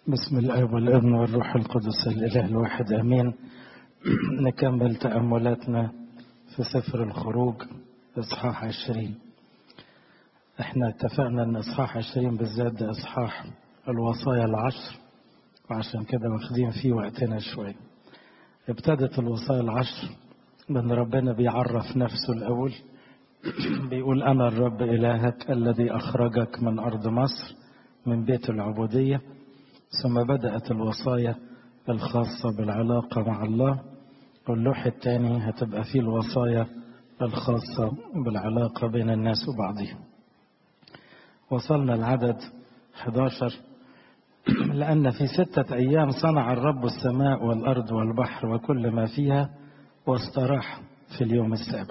بسم الاب والابن والروح القدس الاله الواحد امين نكمل تاملاتنا في سفر الخروج اصحاح عشرين احنا اتفقنا ان اصحاح عشرين بالذات ده اصحاح الوصايا العشر وعشان كده واخدين فيه وقتنا شوية ابتدت الوصايا العشر بان ربنا بيعرف نفسه الاول بيقول انا الرب الهك الذي اخرجك من ارض مصر من بيت العبوديه ثم بدأت الوصايا الخاصة بالعلاقة مع الله واللوح الثاني هتبقى فيه الوصايا الخاصة بالعلاقة بين الناس وبعضهم وصلنا العدد 11 لأن في ستة أيام صنع الرب السماء والأرض والبحر وكل ما فيها واستراح في اليوم السابع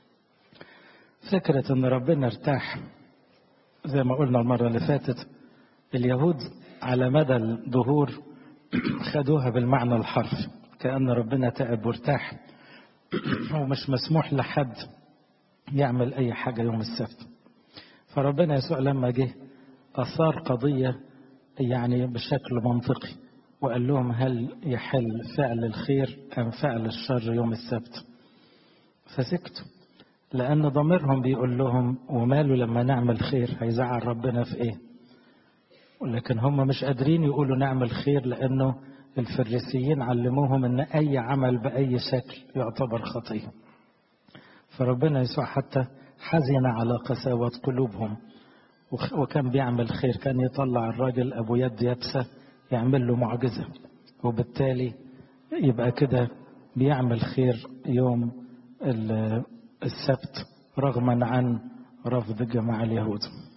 فكرة أن ربنا ارتاح زي ما قلنا المرة اللي فاتت اليهود على مدى الدهور خدوها بالمعنى الحرفي كأن ربنا تعب وارتاح ومش مسموح لحد يعمل أي حاجة يوم السبت فربنا يسوع لما جه أثار قضية يعني بشكل منطقي وقال لهم هل يحل فعل الخير أم فعل الشر يوم السبت فسكتوا لأن ضميرهم بيقول لهم وماله لما نعمل خير هيزعل ربنا في إيه لكن هم مش قادرين يقولوا نعمل خير لأنه الفريسيين علموهم أن أي عمل بأي شكل يعتبر خطية فربنا يسوع حتى حزن على قساوة قلوبهم وكان بيعمل خير كان يطلع الراجل أبو يد يبسة يعمل له معجزة وبالتالي يبقى كده بيعمل خير يوم السبت رغما عن رفض جماعة اليهود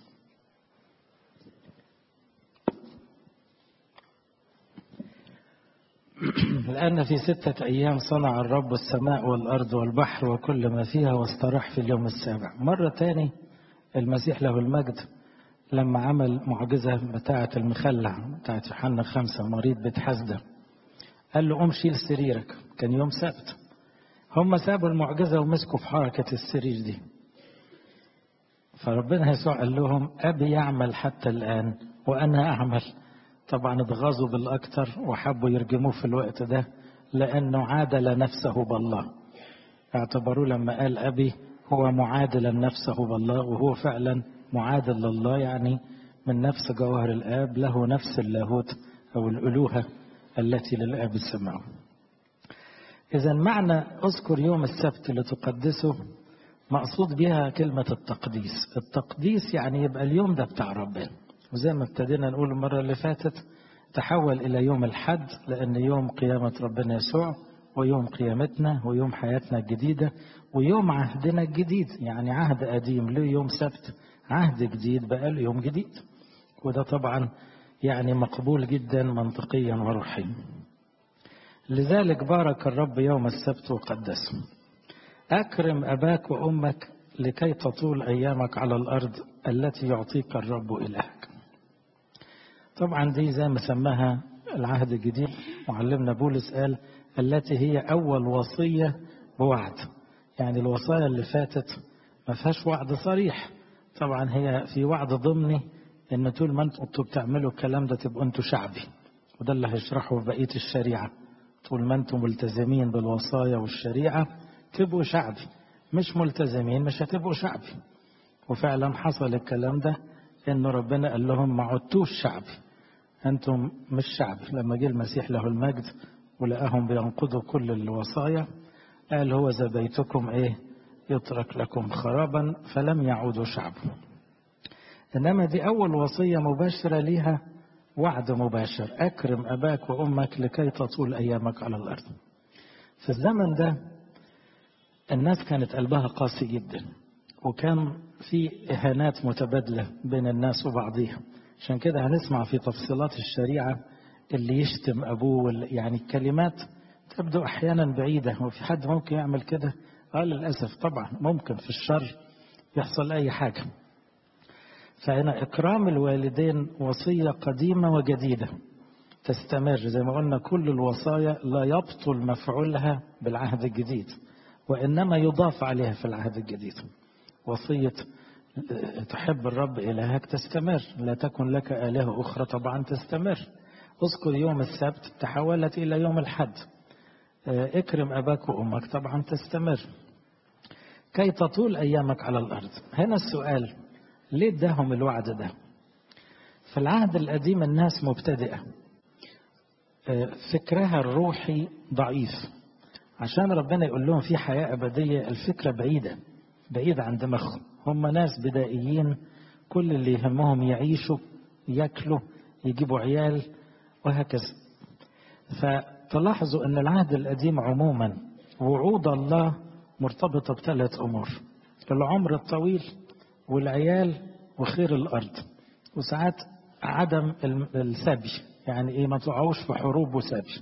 لأن في ستة أيام صنع الرب السماء والأرض والبحر وكل ما فيها واستراح في اليوم السابع مرة تاني المسيح له المجد لما عمل معجزة بتاعة المخلع بتاعة يوحنا خمسة مريض بيت حسدة قال له قوم شيل سريرك كان يوم سبت هم سابوا المعجزة ومسكوا في حركة السرير دي فربنا يسوع قال لهم أبي يعمل حتى الآن وأنا أعمل طبعا اتغاظوا بالأكثر وحبوا يرجموه في الوقت ده لأنه عادل نفسه بالله اعتبروه لما قال أبي هو معادلا نفسه بالله وهو فعلا معادل لله يعني من نفس جوهر الآب له نفس اللاهوت أو الألوهة التي للآب السماوي إذا معنى أذكر يوم السبت لتقدسه مقصود بها كلمة التقديس التقديس يعني يبقى اليوم ده بتاع ربنا وزي ما ابتدينا نقول المرة اللي فاتت تحول إلى يوم الحد لأن يوم قيامة ربنا يسوع ويوم قيامتنا ويوم حياتنا الجديدة ويوم عهدنا الجديد يعني عهد قديم له يوم سبت عهد جديد بقى له يوم جديد وده طبعا يعني مقبول جدا منطقيا وروحيا لذلك بارك الرب يوم السبت وقدسه أكرم أباك وأمك لكي تطول أيامك على الأرض التي يعطيك الرب إلهك طبعا دي زي ما سماها العهد الجديد معلمنا بولس قال التي هي أول وصية بوعد يعني الوصايا اللي فاتت ما فيهاش وعد صريح طبعا هي في وعد ضمني ان طول ما انتوا بتعملوا الكلام ده تبقوا انتوا شعبي وده اللي هيشرحه في بقيه الشريعه طول ما انتم ملتزمين بالوصايا والشريعه تبقوا شعبي مش ملتزمين مش هتبقوا شعبي وفعلا حصل الكلام ده انه ربنا قال لهم ما عدتوش شعبي انتم مش شعبي لما جه المسيح له المجد ولقاهم بينقضوا كل الوصايا قال هو ذا بيتكم ايه يترك لكم خرابا فلم يعودوا شعبا انما دي اول وصيه مباشره ليها وعد مباشر اكرم اباك وامك لكي تطول ايامك على الارض في الزمن ده الناس كانت قلبها قاسي جدا وكان في إهانات متبادلة بين الناس وبعضها عشان كده هنسمع في تفصيلات الشريعة اللي يشتم أبوه يعني الكلمات تبدو أحيانا بعيدة وفي حد ممكن يعمل كده قال للأسف طبعا ممكن في الشر يحصل أي حاجة فهنا إكرام الوالدين وصية قديمة وجديدة تستمر زي ما قلنا كل الوصايا لا يبطل مفعولها بالعهد الجديد وإنما يضاف عليها في العهد الجديد وصية تحب الرب إلهك تستمر لا تكن لك آلهة أخرى طبعا تستمر اذكر يوم السبت تحولت إلى يوم الحد اكرم أباك وأمك طبعا تستمر كي تطول أيامك على الأرض هنا السؤال ليه اداهم الوعد ده في العهد القديم الناس مبتدئة فكرها الروحي ضعيف عشان ربنا يقول لهم في حياة أبدية الفكرة بعيدة بعيدة عن دماغهم هم ناس بدائيين كل اللي يهمهم يعيشوا ياكلوا يجيبوا عيال وهكذا فتلاحظوا أن العهد القديم عموما وعود الله مرتبطة بثلاث أمور العمر الطويل والعيال وخير الأرض وساعات عدم السبي يعني إيه ما تقعوش في حروب وسبي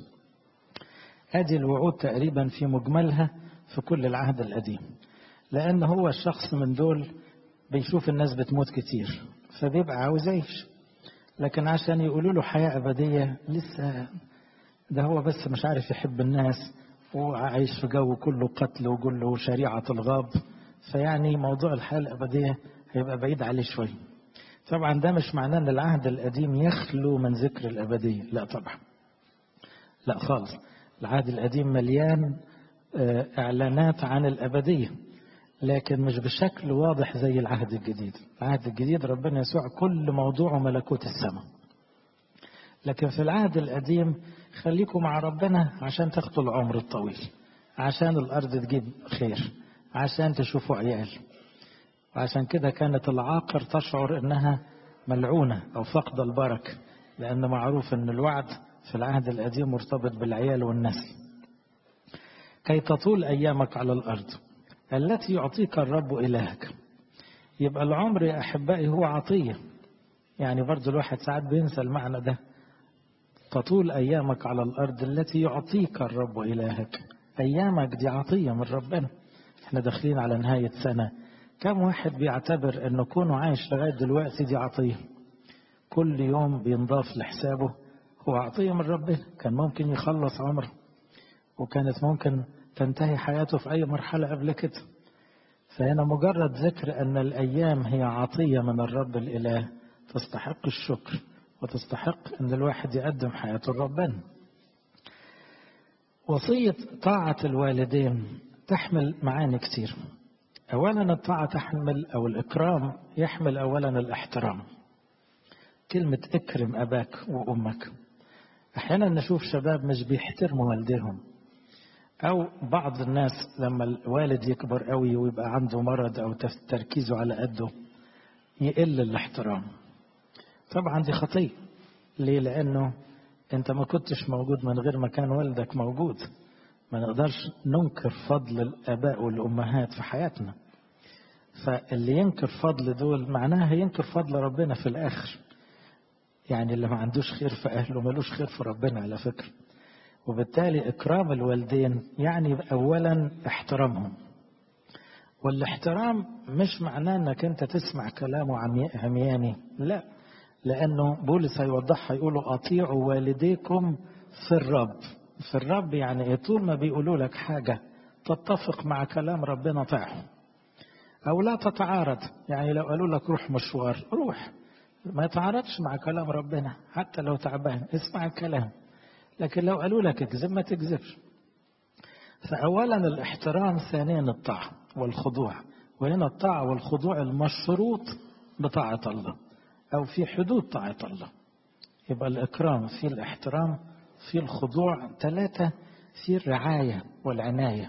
هذه الوعود تقريبا في مجملها في كل العهد القديم لأن هو الشخص من دول بيشوف الناس بتموت كتير فبيبقى عاوز يعيش لكن عشان يقولوا له حياة أبدية لسه ده هو بس مش عارف يحب الناس وعايش في جو كله قتل وكله شريعة الغاب فيعني موضوع الحياة الأبدية هيبقى بعيد عليه شوية طبعا ده مش معناه ان العهد القديم يخلو من ذكر الأبدية لا طبعا لا خالص العهد القديم مليان إعلانات عن الأبدية لكن مش بشكل واضح زي العهد الجديد العهد الجديد ربنا يسوع كل موضوعه ملكوت السماء لكن في العهد القديم خليكم مع ربنا عشان تاخدوا العمر الطويل عشان الأرض تجيب خير عشان تشوفوا عيال وعشان كده كانت العاقر تشعر انها ملعونة او فقد البركة لان معروف ان الوعد في العهد القديم مرتبط بالعيال والنسل كي تطول ايامك على الارض التي يعطيك الرب الهك يبقى العمر يا احبائي هو عطية يعني برضو الواحد ساعات بينسى المعنى ده تطول ايامك على الارض التي يعطيك الرب الهك ايامك دي عطية من ربنا احنا داخلين على نهاية سنة كم واحد بيعتبر انه كونه عايش لغاية دلوقتي دي عطية كل يوم بينضاف لحسابه هو عطية من ربنا كان ممكن يخلص عمره وكانت ممكن تنتهي حياته في أي مرحلة قبل كده فهنا مجرد ذكر أن الأيام هي عطية من الرب الإله تستحق الشكر وتستحق أن الواحد يقدم حياته لربنا وصية طاعة الوالدين تحمل معاني كتير أولا الطاعة تحمل أو الإكرام يحمل أولا الاحترام كلمة اكرم أباك وأمك أحيانا نشوف شباب مش بيحترموا والديهم أو بعض الناس لما الوالد يكبر قوي ويبقى عنده مرض أو تركيزه على قده يقل الاحترام طبعا دي خطية ليه لأنه أنت ما كنتش موجود من غير ما كان والدك موجود ما نقدرش ننكر فضل الآباء والأمهات في حياتنا فاللي ينكر فضل دول معناها ينكر فضل ربنا في الآخر يعني اللي ما عندوش خير في أهله ملوش خير في ربنا على فكرة وبالتالي إكرام الوالدين يعني أولا احترامهم والاحترام مش معناه أنك أنت تسمع كلامه عمياني لا لأنه بولس هيوضحها يقولوا أطيعوا والديكم في الرب في الرب يعني ايه طول ما بيقولوا لك حاجة تتفق مع كلام ربنا طاعهم أو لا تتعارض يعني لو قالوا لك روح مشوار روح ما يتعارضش مع كلام ربنا حتى لو تعبان اسمع الكلام لكن لو قالوا لك اكذب ما تكذبش فأولا الاحترام ثانيا الطاعة والخضوع وهنا الطاعة والخضوع المشروط بطاعة الله أو في حدود طاعة الله يبقى الإكرام في الاحترام في الخضوع ثلاثة في الرعاية والعناية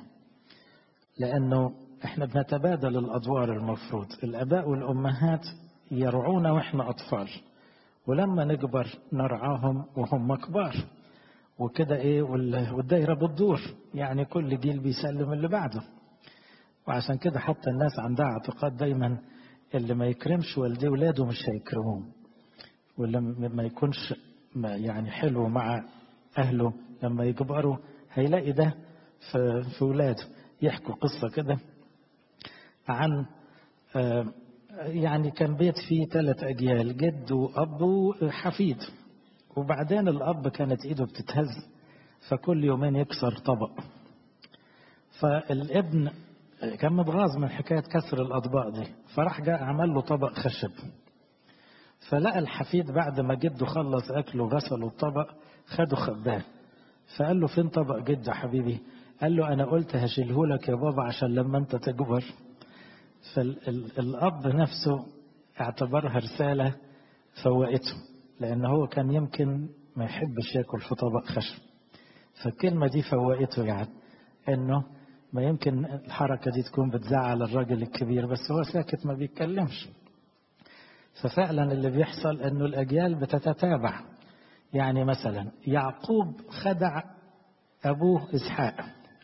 لأنه احنا بنتبادل الأدوار المفروض الأباء والأمهات يرعونا وإحنا أطفال ولما نكبر نرعاهم وهم كبار وكده ايه والدايرة بتدور يعني كل جيل بيسلم اللي بعده وعشان كده حتى الناس عندها اعتقاد دايما اللي ما يكرمش والديه ولاده مش هيكرموه واللي ما يكونش يعني حلو مع أهله لما يكبروا هيلاقي ده في, في ولاده يحكوا قصة كده عن يعني كان بيت فيه ثلاث أجيال جد وأب وحفيد وبعدين الأب كانت إيده بتتهز فكل يومين يكسر طبق فالابن كان متغاظ من حكاية كسر الأطباق دي فراح جاء عمل له طبق خشب فلقى الحفيد بعد ما جده خلص أكله وغسله الطبق خده خباه فقال له فين طبق جد يا حبيبي قال له أنا قلت هشيله لك يا بابا عشان لما أنت تكبر فالأب نفسه اعتبرها رسالة فوقته لأن هو كان يمكن ما يحبش ياكل في طبق خشب فالكلمة دي فوقته يعني إنه ما يمكن الحركة دي تكون بتزعل الراجل الكبير بس هو ساكت ما بيتكلمش ففعلا اللي بيحصل انه الاجيال بتتتابع يعني مثلا يعقوب خدع ابوه اسحاق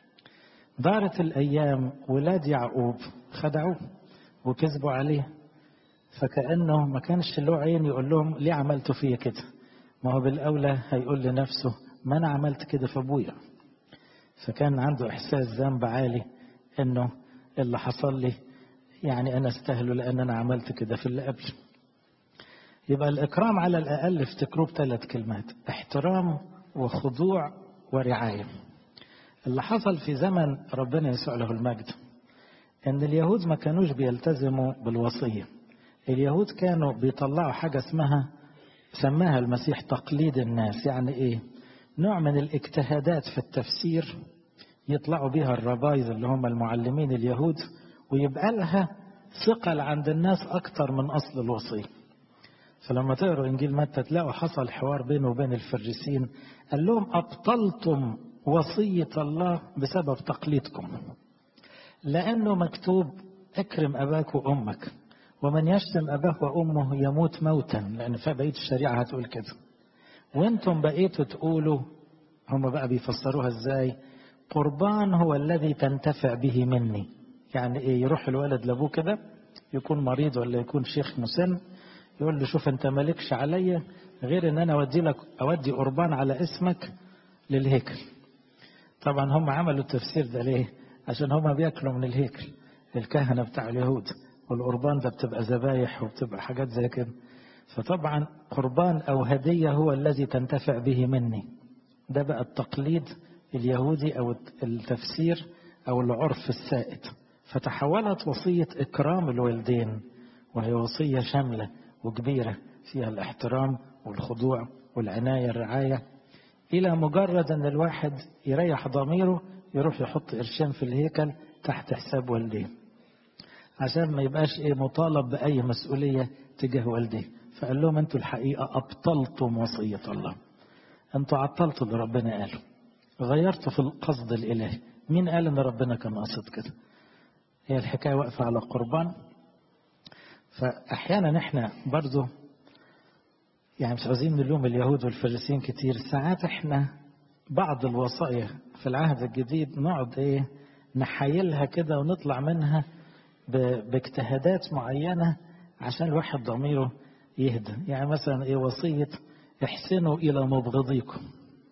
دارت الايام ولاد يعقوب خدعوه وكذبوا عليه فكانه ما كانش له عين يقول لهم ليه عملتوا فيا كده ما هو بالاولى هيقول لنفسه ما انا عملت كده في ابويا فكان عنده احساس ذنب عالي انه اللي حصل لي يعني انا استاهله لان انا عملت كده في اللي قبلي يبقى الإكرام على الأقل افتكروه بثلاث كلمات احترام وخضوع ورعاية اللي حصل في زمن ربنا يسوع له المجد ان اليهود ما كانوش بيلتزموا بالوصية اليهود كانوا بيطلعوا حاجة اسمها سماها المسيح تقليد الناس يعني ايه نوع من الاجتهادات في التفسير يطلعوا بها الربايز اللي هم المعلمين اليهود ويبقى لها ثقل عند الناس اكتر من اصل الوصيه فلما تقروا انجيل متى تلاقوا حصل حوار بينه وبين الفريسين قال لهم ابطلتم وصيه الله بسبب تقليدكم لانه مكتوب اكرم اباك وامك ومن يشتم اباه وامه يموت موتا لان في بقيه الشريعه هتقول كده وانتم بقيتوا تقولوا هم بقى بيفسروها ازاي قربان هو الذي تنتفع به مني يعني ايه يروح الولد لابوه كده يكون مريض ولا يكون شيخ مسن يقول له شوف انت مالكش عليا غير ان انا اودي لك اودي قربان على اسمك للهيكل طبعا هم عملوا التفسير ده ليه عشان هم بياكلوا من الهيكل الكهنة بتاع اليهود والقربان ده بتبقى ذبايح وبتبقى حاجات زي كده فطبعا قربان او هدية هو الذي تنتفع به مني ده بقى التقليد اليهودي او التفسير او العرف السائد فتحولت وصية اكرام الوالدين وهي وصية شاملة وكبيرة فيها الاحترام والخضوع والعناية الرعاية إلى مجرد أن الواحد يريح ضميره يروح يحط قرشين في الهيكل تحت حساب والديه عشان ما يبقاش إيه مطالب بأي مسؤولية تجاه والديه فقال لهم أنتوا الحقيقة أبطلتم وصية الله أنتوا عطلتوا اللي ربنا قاله غيرتوا في القصد الإلهي مين قال أن ربنا كان قاصد كده هي الحكاية واقفة على قربان فأحيانا احنا برضو يعني مش عايزين نلوم اليهود والفريسيين كتير ساعات احنا بعض الوصايا في العهد الجديد نقعد ايه نحايلها كده ونطلع منها باجتهادات معينة عشان الواحد ضميره يهدى يعني مثلا ايه وصية احسنوا إلى مبغضيكم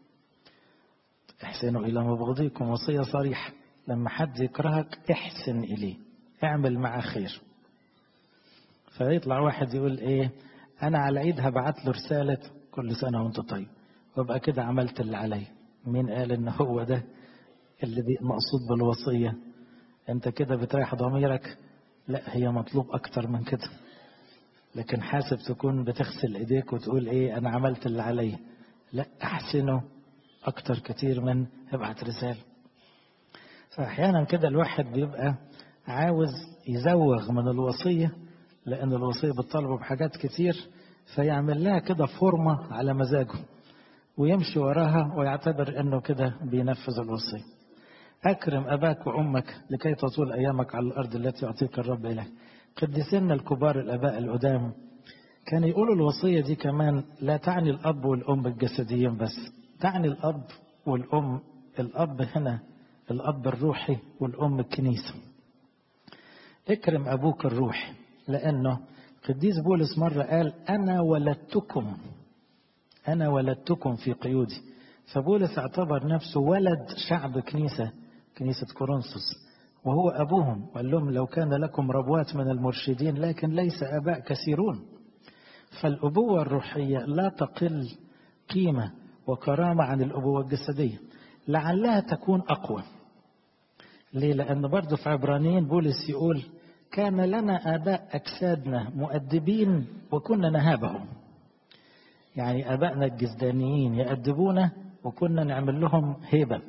احسنوا إلى مبغضيكم وصية صريحة لما حد يكرهك احسن إليه اعمل معاه خير فيطلع واحد يقول ايه انا على العيد هبعت له رسالة كل سنة وانت طيب وابقى كده عملت اللي عليا مين قال ان هو ده اللي مقصود بالوصية انت كده بتريح ضميرك لا هي مطلوب اكتر من كده لكن حاسب تكون بتغسل ايديك وتقول ايه انا عملت اللي عليا لا احسنه اكتر كتير من ابعت رسالة فاحيانا كده الواحد بيبقى عاوز يزوغ من الوصيه لأن الوصية بتطالبه بحاجات كتير فيعمل لها كده فورمة على مزاجه ويمشي وراها ويعتبر أنه كده بينفذ الوصية أكرم أباك وأمك لكي تطول أيامك على الأرض التي يعطيك الرب إليه قديسنا الكبار الآباء القدام كان يقولوا الوصية دي كمان لا تعني الأب والأم الجسديين بس تعني الأب والأم الأب هنا الأب الروحي والأم الكنيسة اكرم أبوك الروحي لأنه قديس بولس مرة قال أنا ولدتكم أنا ولدتكم في قيودي فبولس اعتبر نفسه ولد شعب كنيسة كنيسة كورنثوس وهو أبوهم وقال لهم لو كان لكم ربوات من المرشدين لكن ليس أباء كثيرون فالأبوة الروحية لا تقل قيمة وكرامة عن الأبوة الجسدية لعلها تكون أقوى ليه؟ لأن برضه في عبرانيين بولس يقول كان لنا آباء أجسادنا مؤدبين وكنا نهابهم يعني آبائنا الجزدانيين يأدبونا وكنا نعمل لهم هيبة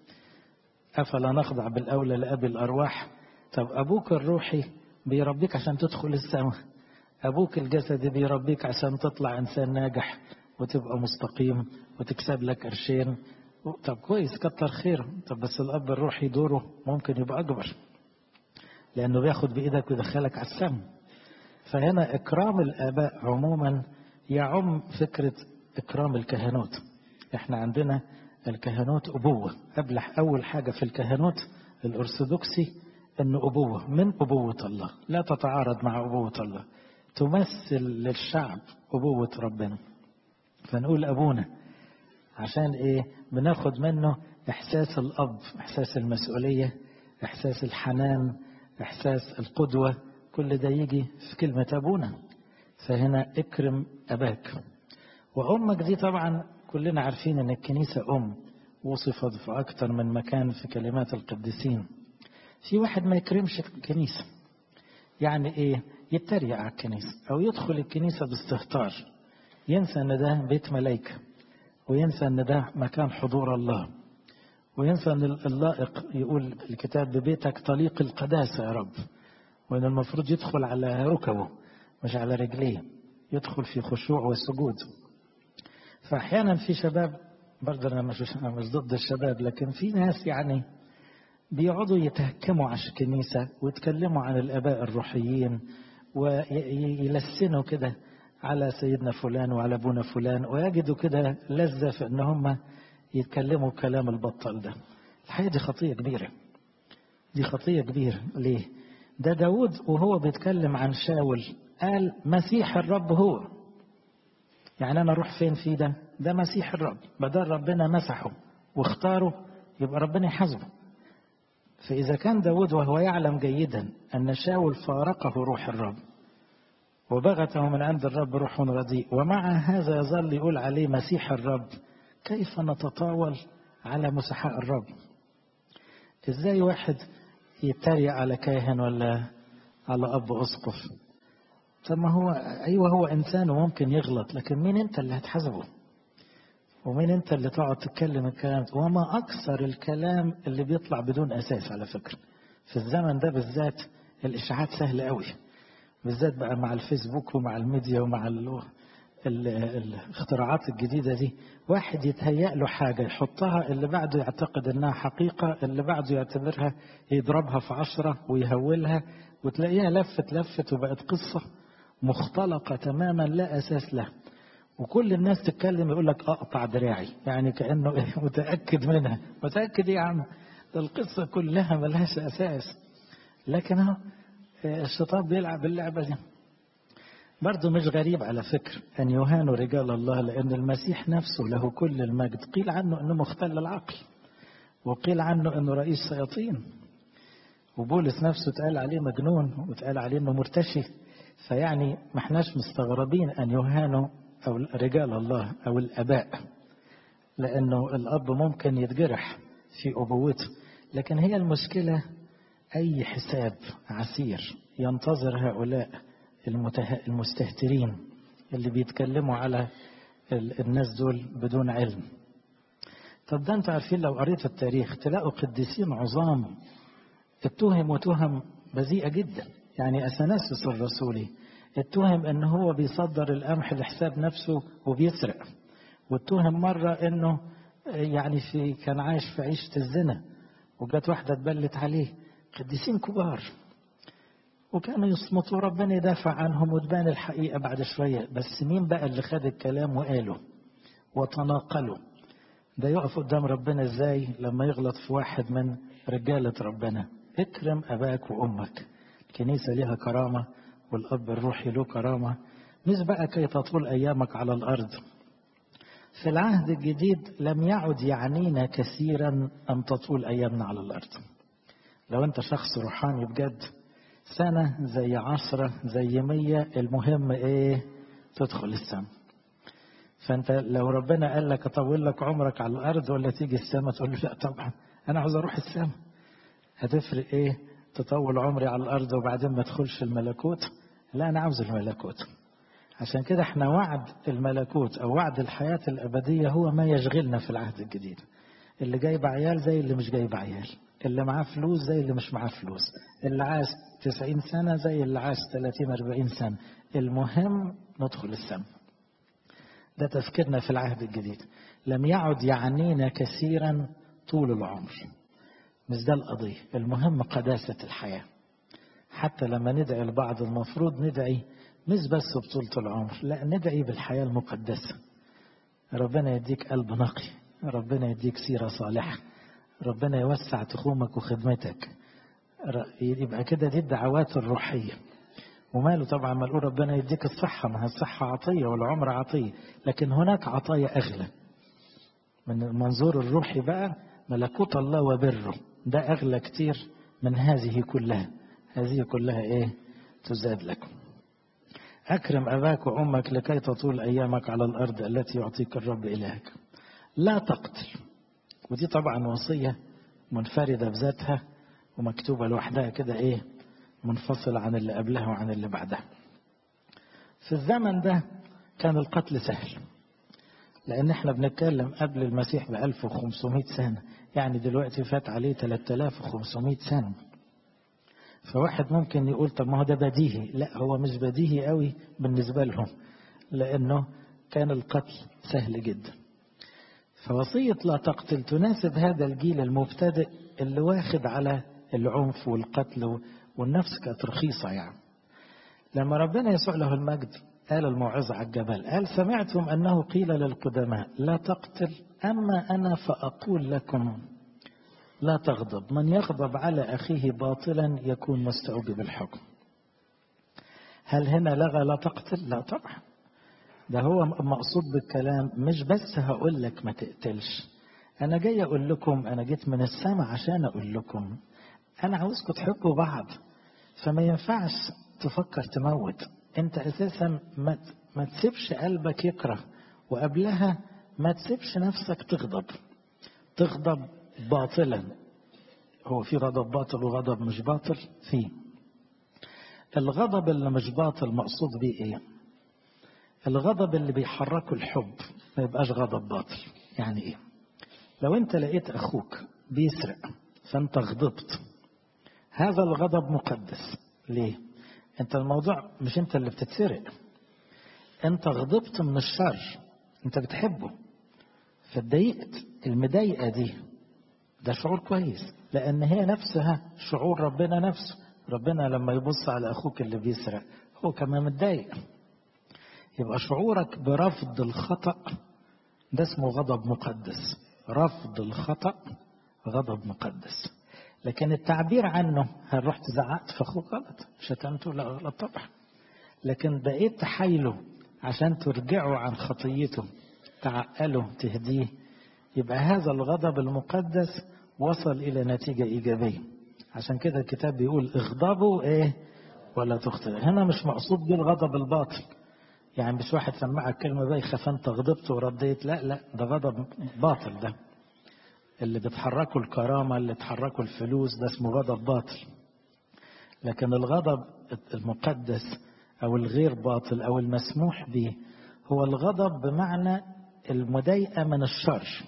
أفلا نخضع بالأولى لأبي الأرواح طب أبوك الروحي بيربيك عشان تدخل السماء أبوك الجسدي بيربيك عشان تطلع إنسان ناجح وتبقى مستقيم وتكسب لك قرشين طب كويس كتر خير طب بس الأب الروحي دوره ممكن يبقى أكبر لأنه بياخد بإيدك ويدخلك على السم فهنا إكرام الآباء عموما يعم فكرة إكرام الكهنوت إحنا عندنا الكهنوت أبوة قبل أول حاجة في الكهنوت الأرثوذكسي أنه أبوة من أبوة الله لا تتعارض مع أبوة الله تمثل للشعب أبوة ربنا فنقول أبونا عشان إيه بناخد منه إحساس الأب إحساس المسؤولية إحساس الحنان إحساس القدوة كل ده يجي في كلمة أبونا فهنا اكرم أباك وأمك دي طبعا كلنا عارفين أن الكنيسة أم وصفت في أكثر من مكان في كلمات القديسين في واحد ما يكرمش الكنيسة يعني إيه يتريق على الكنيسة أو يدخل الكنيسة باستهتار ينسى أن ده بيت ملايكة وينسى أن ده مكان حضور الله وينسى أن اللائق يقول الكتاب ببيتك طليق القداسة يا رب وأن المفروض يدخل على ركبه مش على رجليه يدخل في خشوع وسجود فأحيانا في شباب برضه أنا مش, مش ضد الشباب لكن في ناس يعني بيقعدوا يتهكموا على الكنيسة ويتكلموا عن الآباء الروحيين ويلسنوا كده على سيدنا فلان وعلى أبونا فلان ويجدوا كده لذة في أن هم يتكلموا كلام البطل ده الحقيقة دي خطية كبيرة دي خطية كبيرة ليه ده داود وهو بيتكلم عن شاول قال مسيح الرب هو يعني أنا أروح فين في ده ده مسيح الرب بدل ربنا مسحه واختاره يبقى ربنا يحاسبه فإذا كان داود وهو يعلم جيدا أن شاول فارقه روح الرب وبغته من عند الرب روح رديء ومع هذا يظل يقول عليه مسيح الرب كيف نتطاول على مسحاء الرب ازاي واحد يتريق على كاهن ولا على اب اسقف طب ما هو ايوه هو انسان وممكن يغلط لكن مين انت اللي هتحاسبه ومين انت اللي تقعد تتكلم الكلام وما اكثر الكلام اللي بيطلع بدون اساس على فكره في الزمن ده بالذات الاشاعات سهله قوي بالذات بقى مع الفيسبوك ومع الميديا ومع ال ال الاختراعات الجديدة دي واحد يتهيأ له حاجة يحطها اللي بعده يعتقد انها حقيقة اللي بعده يعتبرها يضربها في عشرة ويهولها وتلاقيها لفت لفت وبقت قصة مختلقة تماما لا أساس لها وكل الناس تتكلم يقول لك أقطع دراعي يعني كأنه متأكد منها متأكد يا عم ده القصة كلها ملهاش أساس لكن اهو الشيطان بيلعب اللعبة دي برضه مش غريب على فكر أن يهانوا رجال الله لأن المسيح نفسه له كل المجد قيل عنه أنه مختل العقل وقيل عنه أنه رئيس شياطين وبولس نفسه اتقال عليه مجنون واتقال عليه أنه مرتشي فيعني ما احناش مستغربين أن يهانوا أو رجال الله أو الآباء لأنه الأب ممكن يتجرح في أبوته لكن هي المشكلة أي حساب عسير ينتظر هؤلاء المستهترين اللي بيتكلموا على الناس دول بدون علم طب ده انتوا عارفين لو قريت التاريخ تلاقوا قديسين عظام اتهم تهم بذيئة جدا يعني أثناسس الرسولي اتهم ان هو بيصدر القمح لحساب نفسه وبيسرق واتهم مرة انه يعني في كان عايش في عيشة الزنا وجت واحدة اتبلت عليه قديسين كبار وكانوا يصمتوا ربنا يدافع عنهم وتبان الحقيقة بعد شوية بس مين بقى اللي خد الكلام وقاله وتناقلوا ده يقف قدام ربنا ازاي لما يغلط في واحد من رجالة ربنا اكرم أباك وأمك الكنيسة لها كرامة والأب الروحي له كرامة مش بقى كي تطول أيامك على الأرض في العهد الجديد لم يعد يعنينا كثيرا أن تطول أيامنا على الأرض لو أنت شخص روحاني بجد سنة زي عشرة زي مية المهم إيه تدخل السماء فأنت لو ربنا قال لك أطول لك عمرك على الأرض ولا تيجي السماء تقول له لا طبعا أنا عاوز أروح السماء هتفرق إيه تطول عمري على الأرض وبعدين ما ادخلش الملكوت لا أنا عاوز الملكوت عشان كده احنا وعد الملكوت أو وعد الحياة الأبدية هو ما يشغلنا في العهد الجديد اللي جايب عيال زي اللي مش جايب عيال اللي معاه فلوس زي اللي مش معاه فلوس اللي عاش 90 سنة زي اللي عاش 30 40 سنة المهم ندخل السماء ده تفكيرنا في العهد الجديد لم يعد يعنينا كثيرا طول العمر مش ده القضية المهم قداسة الحياة حتى لما ندعي البعض المفروض ندعي مش بس بطولة العمر لا ندعي بالحياة المقدسة ربنا يديك قلب نقي ربنا يديك سيرة صالحة ربنا يوسع تخومك وخدمتك يبقى كده دي الدعوات الروحية وماله طبعا ما نقول ربنا يديك الصحة ما هي الصحة عطية والعمر عطية لكن هناك عطايا أغلى من المنظور الروحي بقى ملكوت الله وبره ده أغلى كتير من هذه كلها هذه كلها إيه تزاد لكم أكرم أباك وأمك لكي تطول أيامك على الأرض التي يعطيك الرب إلهك لا تقتل ودي طبعا وصية منفردة بذاتها ومكتوبة لوحدها كده إيه منفصلة عن اللي قبلها وعن اللي بعدها في الزمن ده كان القتل سهل لأن احنا بنتكلم قبل المسيح ب 1500 سنة يعني دلوقتي فات عليه 3500 سنة فواحد ممكن يقول طب ما هو ده بديهي لا هو مش بديهي قوي بالنسبة لهم لأنه كان القتل سهل جدا فوصية لا تقتل تناسب هذا الجيل المبتدئ اللي واخد على العنف والقتل والنفس كانت رخيصة يعني لما ربنا يسوع له المجد قال الموعظة على الجبل قال سمعتم أنه قيل للقدماء لا تقتل أما أنا فأقول لكم لا تغضب من يغضب على أخيه باطلا يكون مستوجب الحكم هل هنا لغى لا تقتل لا طبعا ده هو مقصود بالكلام مش بس هقول لك ما تقتلش أنا جاي أقول لكم أنا جيت من السماء عشان أقول لكم أنا عاوزكم تحبوا بعض فما ينفعش تفكر تموت أنت أساسا ما ما تسيبش قلبك يكره وقبلها ما تسيبش نفسك تغضب تغضب باطلا هو في غضب باطل وغضب مش باطل في الغضب اللي مش باطل مقصود بيه ايه الغضب اللي بيحركه الحب ما يبقاش غضب باطل يعني ايه لو انت لقيت اخوك بيسرق فانت غضبت هذا الغضب مقدس ليه انت الموضوع مش انت اللي بتتسرق انت غضبت من الشر انت بتحبه فاتضايقت المضايقه دي ده شعور كويس لان هي نفسها شعور ربنا نفسه ربنا لما يبص على اخوك اللي بيسرق هو كمان متضايق يبقى شعورك برفض الخطأ ده اسمه غضب مقدس رفض الخطأ غضب مقدس لكن التعبير عنه هل رحت زعقت فاخوك غلط شتمته لا غلط طبعا لكن بقيت تحايله عشان ترجعه عن خطيته تعقله تهديه يبقى هذا الغضب المقدس وصل إلى نتيجة إيجابية عشان كده الكتاب بيقول اغضبوا ايه ولا تخطئ هنا مش مقصود بالغضب الباطل يعني مش واحد سمعك كلمة بايخة فانت غضبت ورديت لا لا ده غضب باطل ده اللي بتحركه الكرامة اللي تحركه الفلوس ده اسمه غضب باطل لكن الغضب المقدس أو الغير باطل أو المسموح به هو الغضب بمعنى المضايقة من الشر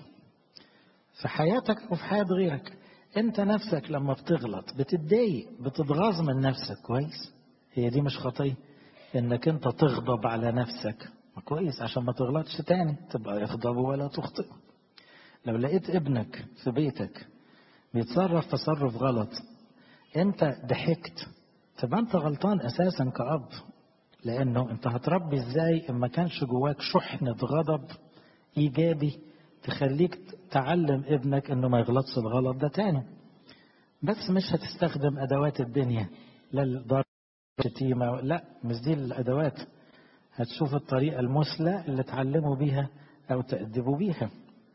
في حياتك وفي حياة غيرك انت نفسك لما بتغلط بتتضايق بتتغاظ من نفسك كويس هي دي مش خطية انك انت تغضب على نفسك كويس عشان ما تغلطش تاني تبقى يغضب ولا تخطئ لو لقيت ابنك في بيتك بيتصرف تصرف غلط انت ضحكت تبقى انت غلطان اساسا كأب لانه انت هتربي ازاي ان ما كانش جواك شحنة غضب ايجابي تخليك تعلم ابنك انه ما يغلطش الغلط ده تاني بس مش هتستخدم ادوات الدنيا لا الضرب الشتيمة لا مش دي الادوات هتشوف الطريقة المثلى اللي تعلموا بيها او تأدبوا بيها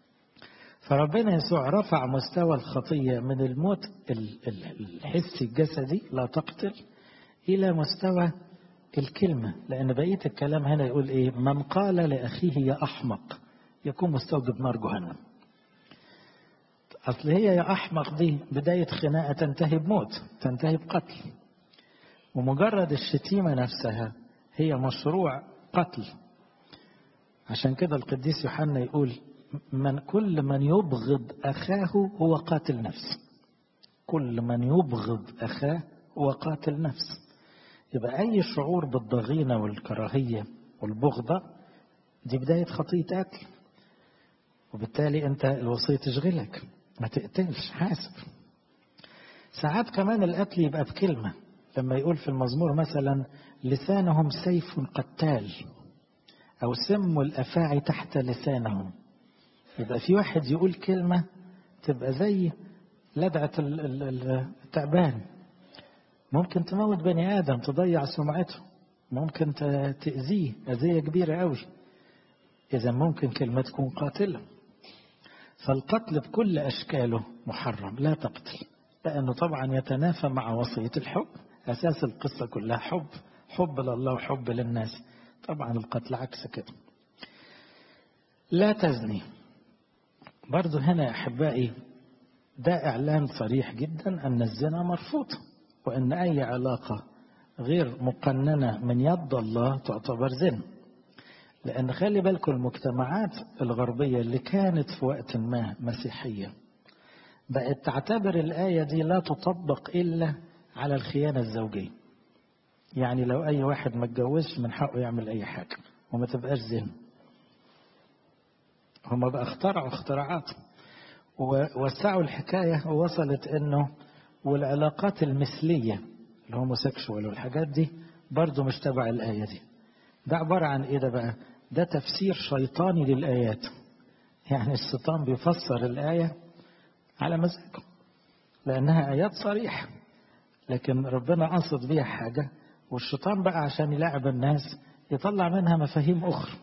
فربنا يسوع رفع مستوى الخطية من الموت الحسي الجسدي لا تقتل إلى مستوى الكلمة لأن بقية الكلام هنا يقول إيه من قال لأخيه يا أحمق يكون مستوجب نار جهنم أصل هي يا أحمق دي بداية خناقة تنتهي بموت تنتهي بقتل ومجرد الشتيمة نفسها هي مشروع قتل عشان كده القديس يوحنا يقول من كل من يبغض أخاه هو قاتل نفس كل من يبغض أخاه هو قاتل نفس يبقى أي شعور بالضغينة والكراهية والبغضة دي بداية خطية قتل وبالتالي أنت الوصية تشغلك ما تقتلش حاسب ساعات كمان القتل يبقى بكلمة لما يقول في المزمور مثلا لسانهم سيف قتال أو سم الأفاعي تحت لسانهم يبقى في واحد يقول كلمة تبقى زي لدعة التعبان ممكن تموت بني آدم تضيع سمعته ممكن تأذيه أذية كبيرة قوي إذا ممكن كلمة تكون قاتلة فالقتل بكل أشكاله محرم لا تقتل لأنه طبعا يتنافى مع وصية الحب أساس القصة كلها حب حب لله وحب للناس طبعا القتل عكس كده لا تزني برضو هنا يا أحبائي ده إعلان صريح جدا أن الزنا مرفوض وأن أي علاقة غير مقننة من يد الله تعتبر زنا لأن خلي بالكم المجتمعات الغربية اللي كانت في وقت ما مسيحية بقت تعتبر الآية دي لا تطبق إلا على الخيانة الزوجية يعني لو أي واحد ما اتجوزش من حقه يعمل أي حاجة وما تبقاش زنا هما بقى اخترعوا اختراعات ووسعوا الحكاية ووصلت انه والعلاقات المثلية الهوموسيكشوال والحاجات دي برضو مش تبع الآية دي ده عبارة عن ايه ده بقى ده تفسير شيطاني للآيات يعني الشيطان بيفسر الآية على مزاجه لأنها آيات صريحة لكن ربنا قصد بيها حاجة والشيطان بقى عشان يلاعب الناس يطلع منها مفاهيم أخرى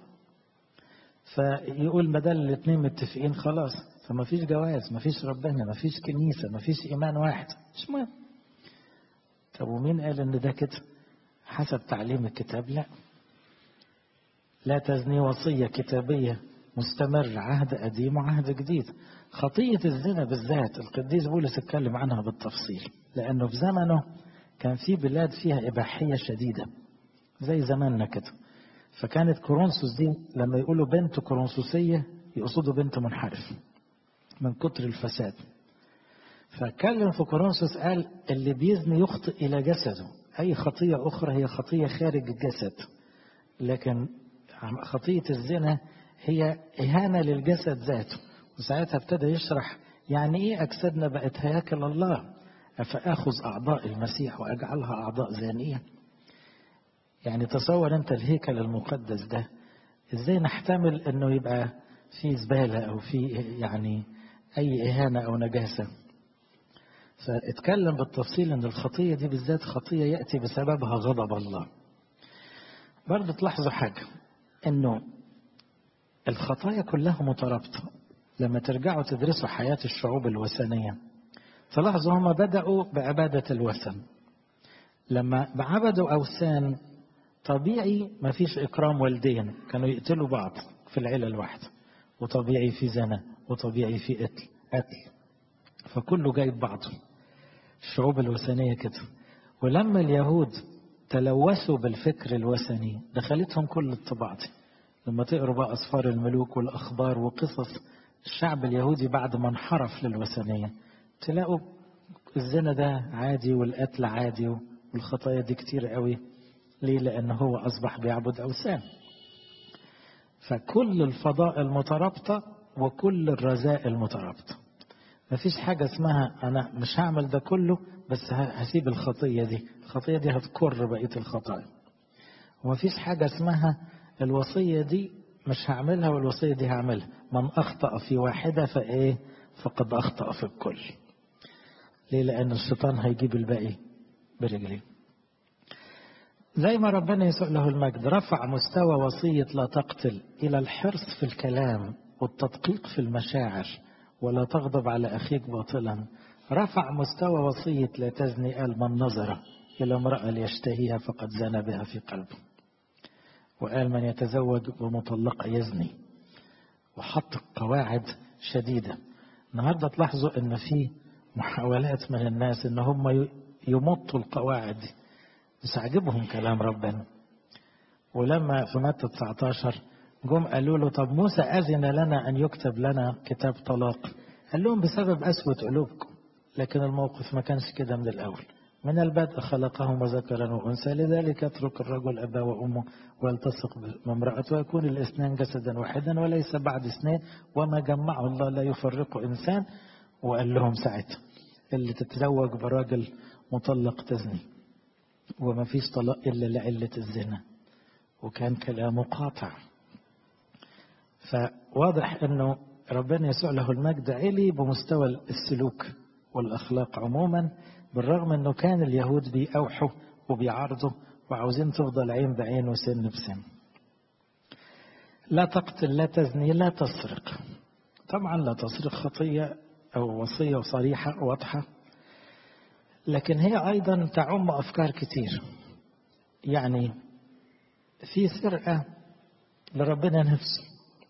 فيقول بدل الاثنين متفقين خلاص فما فيش جواز ما فيش ربنا ما فيش كنيسة ما فيش إيمان واحد مش مهم طب ومين قال إن ده كده حسب تعليم الكتاب لا لا تزني وصية كتابية مستمر عهد قديم وعهد جديد خطية الزنا بالذات القديس بولس اتكلم عنها بالتفصيل لأنه في زمنه كان في بلاد فيها إباحية شديدة زي زماننا كده فكانت كورنثوس دي لما يقولوا بنت كورنثوسية يقصدوا بنت منحرف من كتر الفساد فاتكلم في كورنثوس قال اللي بيزني يخطئ إلى جسده أي خطية أخرى هي خطية خارج الجسد لكن خطية الزنا هي إهانة للجسد ذاته وساعتها ابتدى يشرح يعني إيه أجسادنا بقت هياكل الله أفأخذ أعضاء المسيح وأجعلها أعضاء زانية يعني تصور أنت الهيكل المقدس ده إزاي نحتمل أنه يبقى في زبالة أو في يعني أي إهانة أو نجاسة فاتكلم بالتفصيل أن الخطية دي بالذات خطية يأتي بسببها غضب الله برضه تلاحظوا حاجة أنه الخطايا كلها مترابطة لما ترجعوا تدرسوا حياة الشعوب الوثنية تلاحظوا هم بدأوا بعبادة الوثن لما عبدوا أوثان طبيعي ما فيش إكرام والدين كانوا يقتلوا بعض في العيلة الواحدة وطبيعي في زنا وطبيعي في قتل قتل فكله جايب بعضه الشعوب الوثنية كده ولما اليهود تلوثوا بالفكر الوثني دخلتهم كل الطباع دي لما تقروا بقى أسفار الملوك والأخبار وقصص الشعب اليهودي بعد ما انحرف للوثنية تلاقوا الزنا ده عادي والقتل عادي والخطايا دي كتير قوي ليه لأن هو أصبح بيعبد أوثان فكل الفضائل مترابطة وكل الرذائل مترابطة مفيش حاجة اسمها أنا مش هعمل ده كله بس هسيب الخطية دي الخطية دي هتكر بقية الخطايا ومفيش حاجة اسمها الوصية دي مش هعملها والوصية دي هعملها من أخطأ في واحدة فإيه فقد أخطأ في الكل ليه لأن الشيطان هيجيب الباقي برجليه زي ما ربنا يسوع له المجد رفع مستوى وصية لا تقتل إلى الحرص في الكلام والتدقيق في المشاعر ولا تغضب على أخيك باطلا رفع مستوى وصية لا تزني قال من نظر إلى امرأة ليشتهيها فقد زنى بها في قلبه وقال من يتزوج بمطلقة يزني وحط قواعد شديدة النهارده تلاحظوا ان في محاولات من الناس ان هم يمطوا القواعد دي مش عاجبهم كلام ربنا ولما في متى 19 جم قالوا له طب موسى أذن لنا أن يكتب لنا كتاب طلاق قال لهم بسبب قسوة قلوبكم لكن الموقف ما كانش كده من الأول من البدء خلقهم ذكرا وأنثى لذلك يترك الرجل أباه وأمه ويلتصق بامرأته ويكون الاثنان جسدا واحدا وليس بعد اثنين وما جمعه الله لا يفرق إنسان وقال لهم ساعتها اللي تتزوج براجل مطلق تزني وما فيش طلاق إلا لعلة الزنا وكان كلامه قاطع فواضح أنه ربنا يسوع له المجد علي بمستوى السلوك والأخلاق عموما بالرغم أنه كان اليهود بيأوحوا وبيعارضوا وعاوزين تفضل عين بعين وسن بسن لا تقتل لا تزني لا تسرق طبعا لا تسرق خطية أو وصية صريحة واضحة لكن هي أيضا تعم أفكار كتير يعني في سرقة لربنا نفسه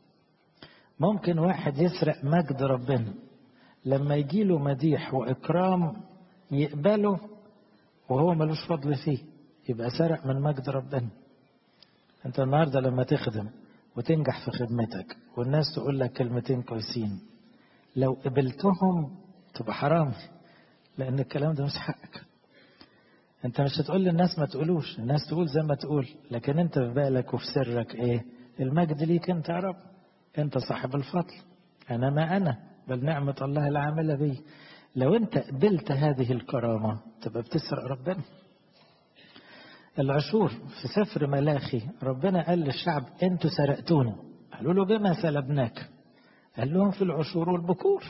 ممكن واحد يسرق مجد ربنا لما يجيله مديح وإكرام يقبله وهو ملوش فضل فيه يبقى سرق من مجد ربنا انت النهاردة لما تخدم وتنجح في خدمتك والناس تقول لك كلمتين كويسين لو قبلتهم تبقى حرام لأن الكلام ده مش حقك انت مش هتقول للناس ما تقولوش الناس تقول زي ما تقول لكن انت في بالك وفي سرك ايه المجد ليك انت يا رب انت صاحب الفضل انا ما انا بل نعمة الله العاملة بي لو انت قبلت هذه الكرامة تبقى بتسرق ربنا العشور في سفر ملاخي ربنا قال للشعب انتوا سرقتونا قالوا له بما سلبناك قال لهم في العشور والبكور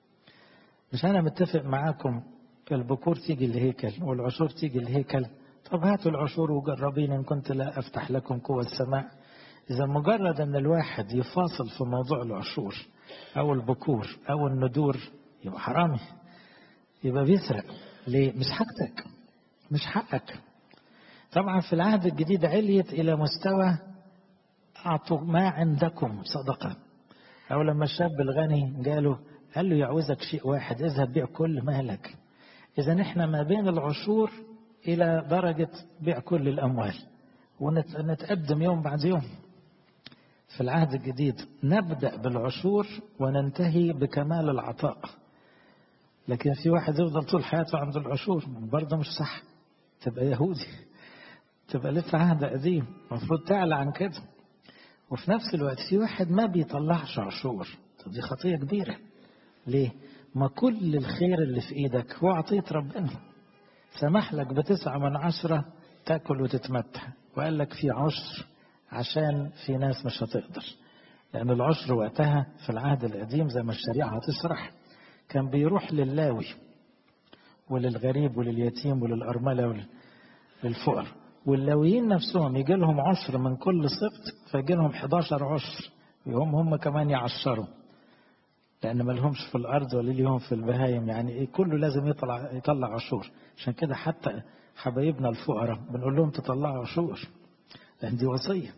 مش انا متفق معاكم البكور تيجي الهيكل والعشور تيجي الهيكل طب هاتوا العشور وجربين ان كنت لا افتح لكم قوة السماء اذا مجرد ان الواحد يفاصل في موضوع العشور او البكور او الندور يبقى حرامي يبقى بيسرق ليه مش حاجتك مش حقك طبعا في العهد الجديد عليت الى مستوى اعطوا ما عندكم صدقه او لما الشاب الغني جاله قال له يعوزك شيء واحد اذهب بيع كل مالك اذا احنا ما بين العشور الى درجه بيع كل الاموال ونتقدم يوم بعد يوم في العهد الجديد نبدا بالعشور وننتهي بكمال العطاء لكن في واحد يفضل طول حياته عند العشور برضه مش صح تبقى يهودي تبقى لسه عهد قديم المفروض تعلى عن كده وفي نفس الوقت في واحد ما بيطلعش عشور طب دي خطيه كبيره ليه ما كل الخير اللي في ايدك هو عطيه ربنا سمح لك بتسعة من عشرة تاكل وتتمتع وقال لك في عشر عشان في ناس مش هتقدر لأن العشر وقتها في العهد القديم زي ما الشريعة هتشرح كان بيروح للاوي وللغريب ولليتيم وللأرملة وللفقر واللاويين نفسهم يجي لهم عشر من كل سبت فيجي لهم 11 عشر وهم هم كمان يعشروا لأن ما لهمش في الأرض ولا ليهم في البهايم يعني إيه كله لازم يطلع يطلع عشور عشان كده حتى حبايبنا الفقراء بنقول لهم تطلعوا عشور لأن دي وصية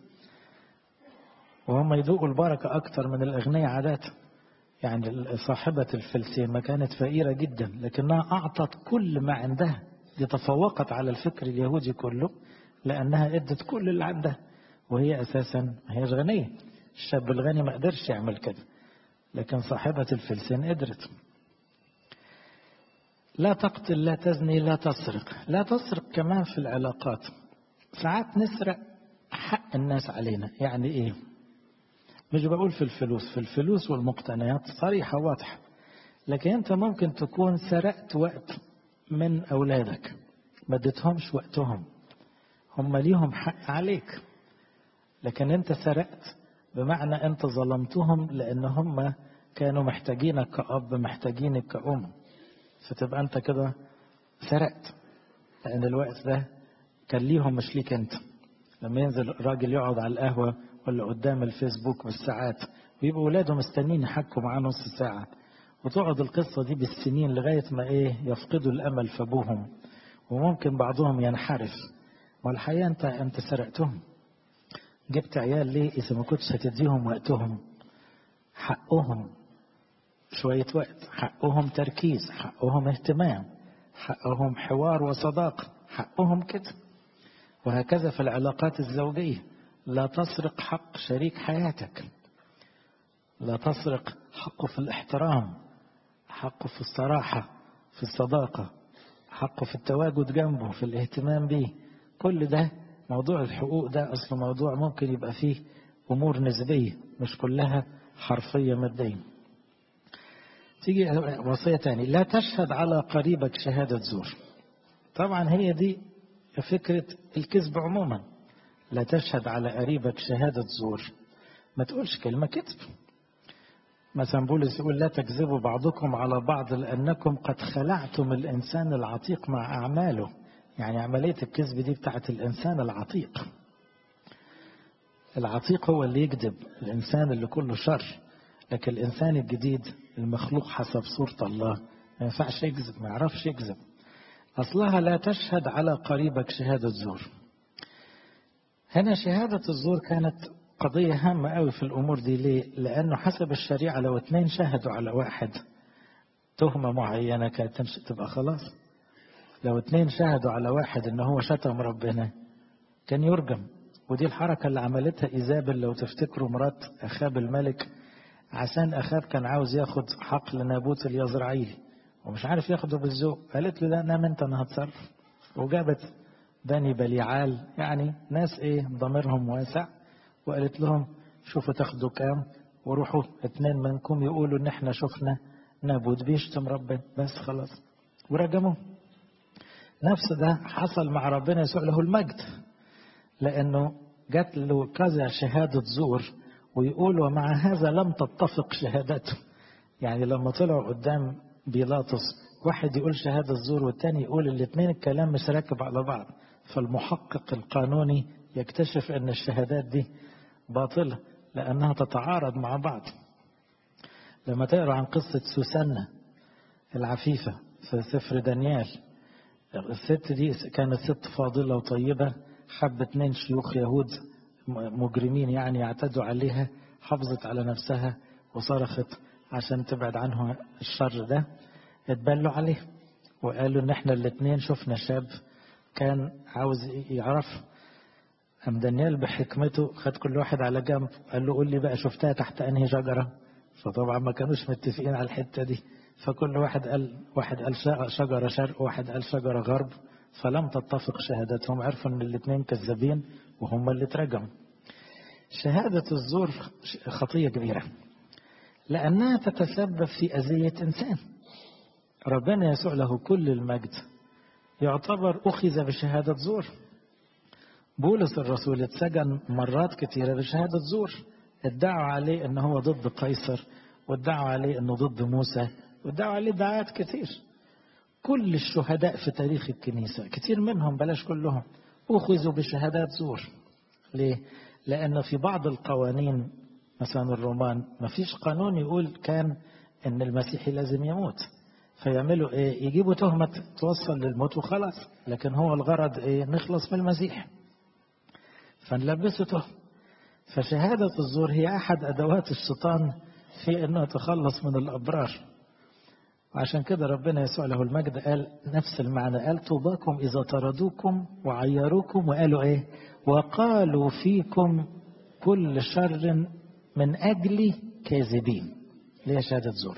وهم يذوقوا البركة أكتر من الأغنياء عادة يعني صاحبة الفلسين ما كانت فقيرة جدا لكنها أعطت كل ما عندها دي تفوقت على الفكر اليهودي كله لأنها ادت كل اللي عندها وهي أساسا ما هيش غنية الشاب الغني ما قدرش يعمل كده لكن صاحبة الفلسين قدرت لا تقتل لا تزني لا تسرق لا تسرق كمان في العلاقات ساعات نسرق حق الناس علينا يعني ايه مش بقول في الفلوس في الفلوس والمقتنيات صريحة واضحة لكن انت ممكن تكون سرقت وقت من اولادك ما اديتهمش وقتهم هم ليهم حق عليك لكن انت سرقت بمعنى انت ظلمتهم لان هم كانوا محتاجينك كأب محتاجينك كأم فتبقى انت كده سرقت لان الوقت ده كان ليهم مش ليك انت لما ينزل راجل يقعد على القهوة ولا قدام الفيسبوك بالساعات ويبقوا ولاده مستنين يحكوا معاه نص ساعة وتقعد القصة دي بالسنين لغاية ما ايه يفقدوا الأمل في أبوهم وممكن بعضهم ينحرف والحقيقة أنت أنت سرقتهم جبت عيال ليه إذا ما كنتش هتديهم وقتهم حقهم شوية وقت حقهم تركيز حقهم اهتمام حقهم حوار وصداقة حقهم كده وهكذا في العلاقات الزوجية لا تسرق حق شريك حياتك لا تسرق حقه في الاحترام حقه في الصراحة في الصداقة حقه في التواجد جنبه في الاهتمام به كل ده موضوع الحقوق ده أصل موضوع ممكن يبقى فيه أمور نسبية مش كلها حرفية مادية تيجي وصية تاني لا تشهد على قريبك شهادة زور طبعا هي دي فكرة الكذب عموما لا تشهد على قريبك شهادة زور ما تقولش كلمة كذب مثلا بولس يقول لا تكذبوا بعضكم على بعض لأنكم قد خلعتم الإنسان العتيق مع أعماله يعني عملية الكذب دي بتاعت الإنسان العتيق العتيق هو اللي يكذب الإنسان اللي كله شر لكن الإنسان الجديد المخلوق حسب صورة الله ما ينفعش يكذب ما يعرفش يكذب أصلها لا تشهد على قريبك شهادة زور هنا شهادة الزور كانت قضية هامة قوي في الأمور دي ليه؟ لأنه حسب الشريعة لو اتنين شهدوا على واحد تهمة معينة كانت تمشي تبقى خلاص لو اتنين شهدوا على واحد ان هو شتم ربنا كان يرجم ودي الحركة اللي عملتها إيزابل لو تفتكروا مرات أخاب الملك عشان أخاب كان عاوز ياخد حقل نابوت اليزرعيلي ومش عارف ياخده بالذوق قالت له لا نام انت انا هتصرف وجابت بني بليعال يعني ناس ايه ضميرهم واسع وقالت لهم شوفوا تاخدوا كام وروحوا اتنين منكم يقولوا ان احنا شفنا نابوت بيشتم ربنا بس خلاص ورجموه نفس ده حصل مع ربنا يسوع له المجد لانه جات له كذا شهاده زور ويقول ومع هذا لم تتفق شهادته يعني لما طلعوا قدام بيلاطس واحد يقول شهادة زور والتاني يقول الاثنين الكلام مش راكب على بعض فالمحقق القانوني يكتشف ان الشهادات دي باطلة لأنها تتعارض مع بعض لما تقرأ عن قصة سوسنة العفيفة في سفر دانيال الست دي كانت ست فاضلة وطيبة حب اتنين شيوخ يهود مجرمين يعني يعتدوا عليها حافظت على نفسها وصرخت عشان تبعد عنه الشر ده اتبلوا عليه وقالوا ان احنا الاتنين شفنا شاب كان عاوز يعرف أم دانيال بحكمته خد كل واحد على جنب قال له قول لي بقى شفتها تحت أنهي شجرة فطبعا ما كانوش متفقين على الحتة دي فكل واحد قال واحد قال شجرة شرق وواحد قال شجرة غرب فلم تتفق شهادتهم عرفوا ان الاثنين كذابين وهم اللي اترجموا شهادة الزور خطية كبيرة لأنها تتسبب في أذية إنسان ربنا يسوع له كل المجد يعتبر أخذ بشهادة زور بولس الرسول اتسجن مرات كثيرة بشهادة زور ادعوا عليه ان هو ضد قيصر وادعوا عليه انه ضد موسى وادعوا عليه دعايات كتير كل الشهداء في تاريخ الكنيسة كتير منهم بلاش كلهم أخذوا بشهادات زور ليه؟ لأن في بعض القوانين مثلا الرومان ما فيش قانون يقول كان ان المسيحي لازم يموت فيعملوا ايه يجيبوا تهمة توصل للموت وخلاص لكن هو الغرض ايه نخلص من المسيح فنلبسه تهم فشهادة الزور هي أحد أدوات الشيطان في أنه يتخلص من الأبرار وعشان كده ربنا يسوع له المجد قال نفس المعنى قال طوباكم إذا طردوكم وعيروكم وقالوا إيه وقالوا فيكم كل شر من أجل كاذبين ليه شهادة زور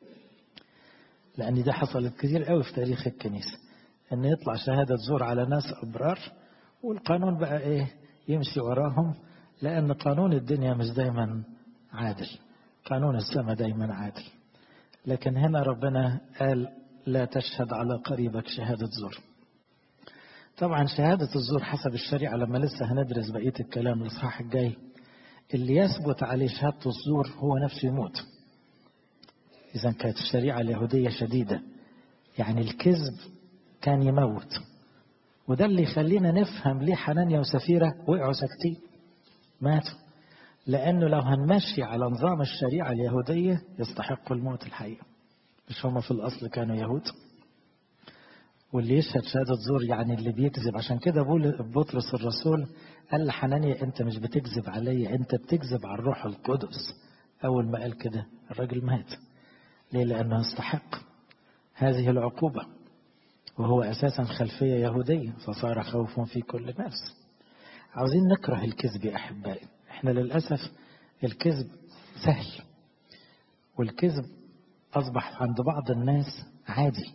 لأن ده حصلت كتير قوي في تاريخ الكنيسة أن يطلع شهادة زور على ناس أبرار والقانون بقى إيه يمشي وراهم لأن قانون الدنيا مش دايما عادل قانون السماء دايما عادل لكن هنا ربنا قال لا تشهد على قريبك شهادة زور طبعا شهادة الزور حسب الشريعة لما لسه هندرس بقية الكلام الإصحاح الجاي اللي يثبت عليه شهادة الزور هو نفسه يموت إذا كانت الشريعة اليهودية شديدة يعني الكذب كان يموت وده اللي يخلينا نفهم ليه حنانيا وسفيرة وقعوا ساكتين ماتوا لأنه لو هنمشي على نظام الشريعة اليهودية يستحقوا الموت الحقيقة مش هما في الأصل كانوا يهود واللي يشهد شهادة زور يعني اللي بيكذب عشان كده بطرس الرسول قال لحنانيا أنت مش بتكذب عليا أنت بتكذب على الروح القدس أول ما قال كده الراجل مات ليه لأنه يستحق هذه العقوبة وهو أساسا خلفية يهودية فصار خوف في كل نفس عاوزين نكره الكذب يا أحبائي احنا للأسف الكذب سهل والكذب أصبح عند بعض الناس عادي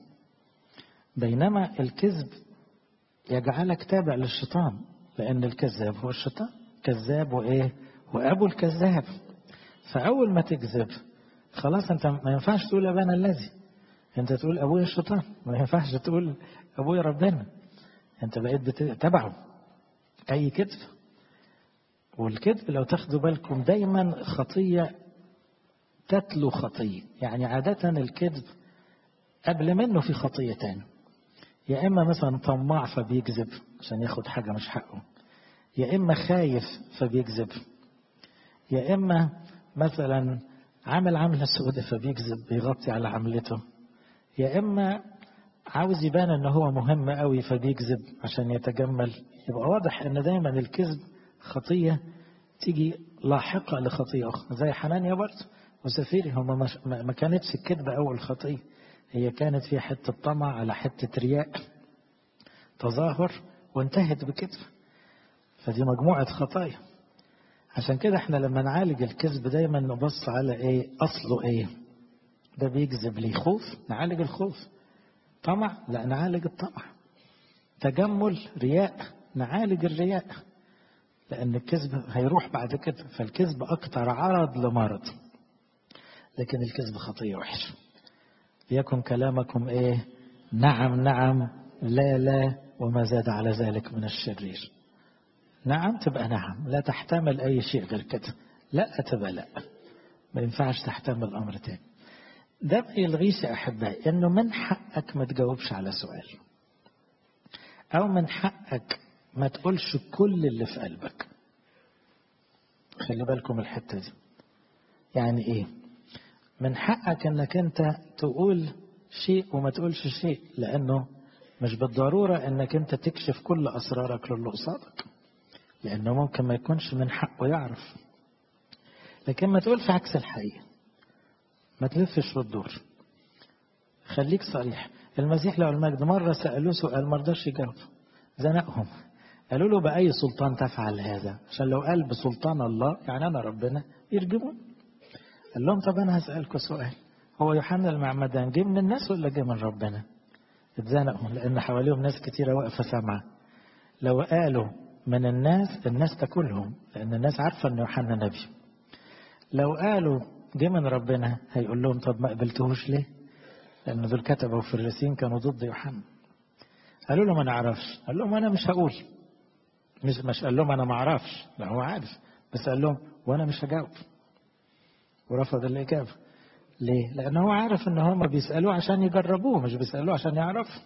بينما الكذب يجعلك تابع للشيطان لأن الكذاب هو الشيطان كذاب وإيه وأبو الكذاب فأول ما تكذب خلاص أنت ما ينفعش تقول أبانا الذي أنت تقول أبويا الشيطان ما ينفعش تقول أبويا ربنا أنت بقيت بتتبعه أي كذب والكذب لو تاخدوا بالكم دايما خطية تتلو خطية يعني عادة الكذب قبل منه في خطية تاني يا إما مثلا طماع فبيكذب عشان ياخد حاجة مش حقه يا إما خايف فبيكذب يا إما مثلا عامل عملة سودة فبيكذب بيغطي على عملته يا إما عاوز يبان ان هو مهم قوي فبيكذب عشان يتجمل يبقى واضح ان دايما الكذب خطية تيجي لاحقة لخطية أخرى زي حنانيا برضه وسفيري هما ما كانتش الكذبة أول خطية هي كانت في حتة طمع على حتة رياء تظاهر وانتهت بكذب فدي مجموعة خطايا عشان كده احنا لما نعالج الكذب دايما نبص على ايه اصله ايه ده بيكذب ليه خوف نعالج الخوف طمع لا نعالج الطمع تجمل رياء نعالج الرياء لأن الكذب هيروح بعد كده فالكذب أكتر عرض لمرض لكن الكذب خطية وحشة ليكن كلامكم إيه نعم نعم لا لا وما زاد على ذلك من الشرير نعم تبقى نعم لا تحتمل أي شيء غير كده لا تبقى لا ما ينفعش تحتمل أمر تاني ده ما يلغيش يا أحبائي إنه من حقك ما تجاوبش على سؤال أو من حقك ما تقولش كل اللي في قلبك خلي بالكم الحتة دي يعني إيه من حقك إنك أنت تقول شيء وما تقولش شيء لأنه مش بالضرورة إنك أنت تكشف كل أسرارك للي قصادك لأنه ممكن ما يكونش من حقه يعرف لكن ما تقولش عكس الحقيقة ما تلفش وتدور خليك صريح المسيح له المجد مرة سألوه سؤال ما رضاش يجاوب زنقهم قالوا له بأي سلطان تفعل هذا عشان لو قال بسلطان الله يعني أنا ربنا يرجمون قال لهم طب أنا هسألكم سؤال هو يوحنا المعمدان جه من الناس ولا جه من ربنا اتزنقوا لأن حواليهم ناس كتيرة واقفة سامعة لو قالوا من الناس الناس تاكلهم لأن الناس عارفة أن يوحنا نبي لو قالوا جه من ربنا هيقول لهم طب ما قبلتهوش ليه لأن دول كتبوا وفريسين كانوا ضد يوحنا قالوا له ما نعرفش قال لهم أنا مش هقول مش مش قال لهم أنا ما أعرفش لا هو عارف بس قال لهم وأنا مش هجاوب ورفض الإجابة ليه؟ لأن هو عارف إن هم بيسألوه عشان يجربوه مش بيسألوه عشان يعرفوا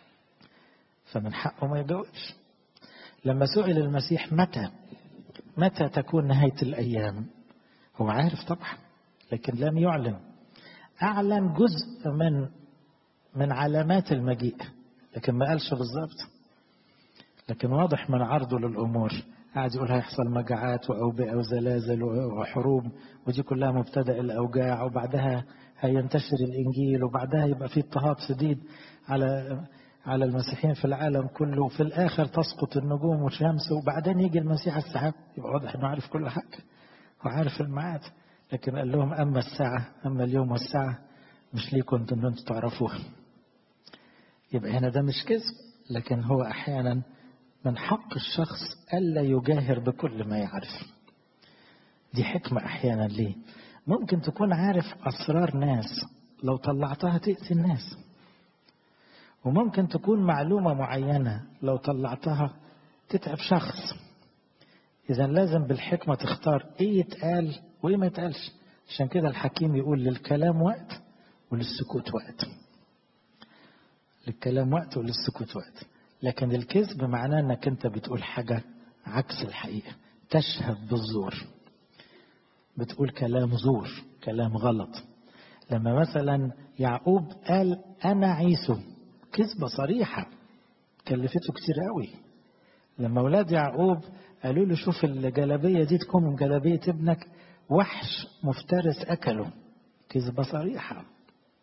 فمن حقه ما يجاوبش لما سئل المسيح متى متى تكون نهاية الأيام هو عارف طبعا لكن لم يعلن أعلن جزء من من علامات المجيء لكن ما قالش بالظبط لكن واضح من عرضه للأمور قاعد يقول هيحصل مجاعات وأوبئة وزلازل وحروب ودي كلها مبتدأ الأوجاع وبعدها هينتشر الإنجيل وبعدها يبقى في اضطهاد شديد على على المسيحيين في العالم كله وفي الآخر تسقط النجوم والشمس وبعدين يجي المسيح السحاب يبقى واضح إنه عارف كل حاجة وعارف الميعاد لكن قال لهم أما الساعة أما اليوم والساعة مش ليكم أنتم أنتم تعرفوها يبقى هنا ده مش كذب لكن هو أحيانا من حق الشخص ألا يجاهر بكل ما يعرف دي حكمة أحيانا ليه ممكن تكون عارف أسرار ناس لو طلعتها تأذي الناس وممكن تكون معلومة معينة لو طلعتها تتعب شخص إذا لازم بالحكمة تختار إيه يتقال وإيه ما يتقالش عشان كده الحكيم يقول للكلام وقت وللسكوت وقت للكلام وقت وللسكوت وقت لكن الكذب معناه انك انت بتقول حاجة عكس الحقيقة تشهد بالزور بتقول كلام زور كلام غلط لما مثلا يعقوب قال انا عيسو كذبة صريحة كلفته كتير قوي لما اولاد يعقوب قالوا له شوف الجلابية دي تكون من جلابية ابنك وحش مفترس اكله كذبة صريحة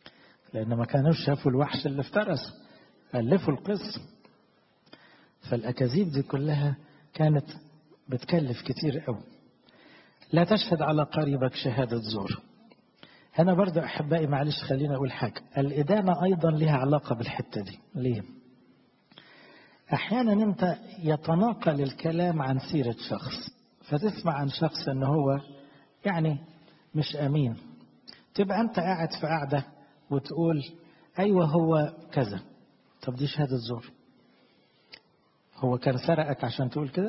لأن ما كانوش شافوا الوحش اللي افترسه ألفوا القصة فالأكاذيب دي كلها كانت بتكلف كتير قوي لا تشهد على قريبك شهادة زور هنا برضه أحبائي معلش خلينا أقول حاجة الإدانة أيضا لها علاقة بالحتة دي ليه؟ أحيانا أنت يتناقل الكلام عن سيرة شخص فتسمع عن شخص أنه هو يعني مش أمين تبقى أنت قاعد في قاعدة وتقول أيوة هو كذا طب دي شهادة زور هو كان سرقك عشان تقول كده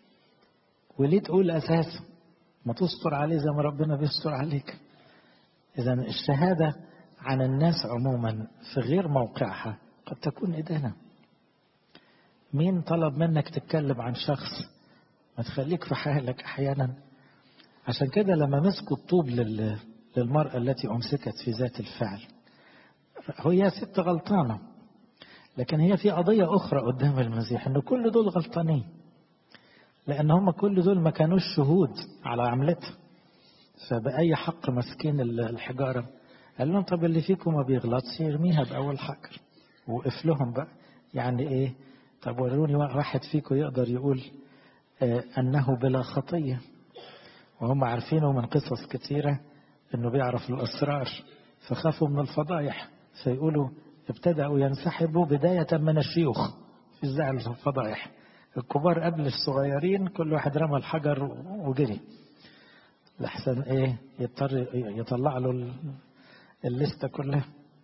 وليه تقول أساسا ما تستر عليه زي ما ربنا بيستر عليك إذا الشهادة عن الناس عموما في غير موقعها قد تكون إدانة مين طلب منك تتكلم عن شخص ما تخليك في حالك أحيانا عشان كده لما مسكوا الطوب للمرأة التي أمسكت في ذات الفعل هي ست غلطانة لكن هي في قضية أخرى قدام المسيح إن كل دول غلطانين لأن هم كل دول ما كانوش شهود على عملتها فبأي حق ماسكين الحجارة قال لهم طب اللي فيكم ما بيغلطش يرميها بأول حجر وقف لهم بقى يعني إيه طب وروني واحد فيكم يقدر يقول آه أنه بلا خطية وهم عارفينه من قصص كثيرة أنه بيعرف الأسرار فخافوا من الفضايح فيقولوا ابتدأوا ينسحبوا بداية من الشيوخ في الزعل الفضايح الكبار قبل الصغيرين كل واحد رمى الحجر وجري لحسن ايه يضطر يطلع له الليسته كلها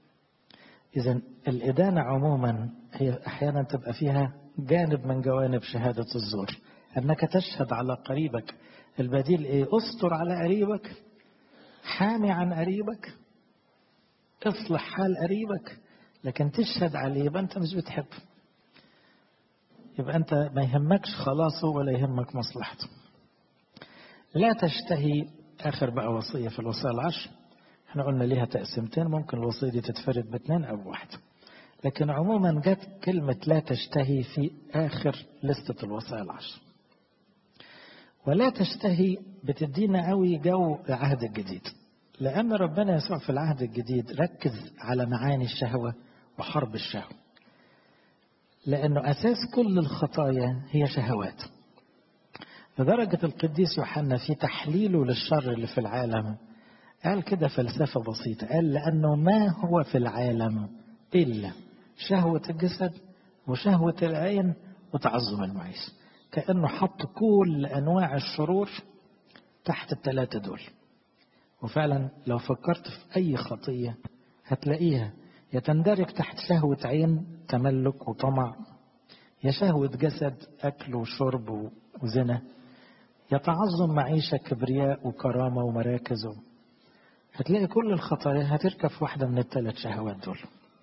اذا الادانه عموما هي احيانا تبقى فيها جانب من جوانب شهاده الزور انك تشهد على قريبك البديل ايه استر على قريبك حامي عن قريبك اصلح حال قريبك لكن تشهد عليه يبقى انت مش بتحبه يبقى انت ما يهمكش خلاصه ولا يهمك مصلحته لا تشتهي اخر بقى وصيه في الوصايا العشر احنا قلنا ليها تقسيمتين ممكن الوصيه دي تتفرد باثنين او بواحده لكن عموما جت كلمه لا تشتهي في اخر لسته الوصايا العشر ولا تشتهي بتدينا قوي جو العهد الجديد لان ربنا يسوع في العهد الجديد ركز على معاني الشهوه وحرب الشهوه لانه اساس كل الخطايا هي شهوات لدرجة القديس يوحنا في تحليله للشر اللي في العالم قال كده فلسفة بسيطة قال لأنه ما هو في العالم إلا شهوة الجسد وشهوة العين وتعظم المعيشة كأنه حط كل أنواع الشرور تحت الثلاثة دول وفعلا لو فكرت في أي خطية هتلاقيها يتندرج تحت شهوة عين تملك وطمع يا شهوة جسد أكل وشرب وزنا يتعظم معيشة كبرياء وكرامة ومراكز هتلاقي كل الخطايا هتركب في واحدة من الثلاث شهوات دول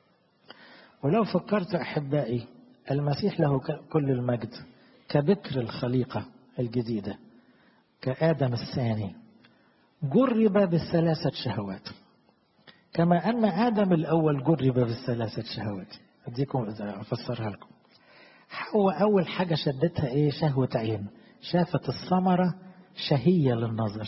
ولو فكرت أحبائي المسيح له كل المجد كبكر الخليقة الجديدة كآدم الثاني جرب بالثلاثة شهوات كما أن آدم الأول جرب بالثلاثة شهوات أديكم أفسرها لكم حواء أول حاجة شدتها إيه شهوة عين شافت الثمرة شهية للنظر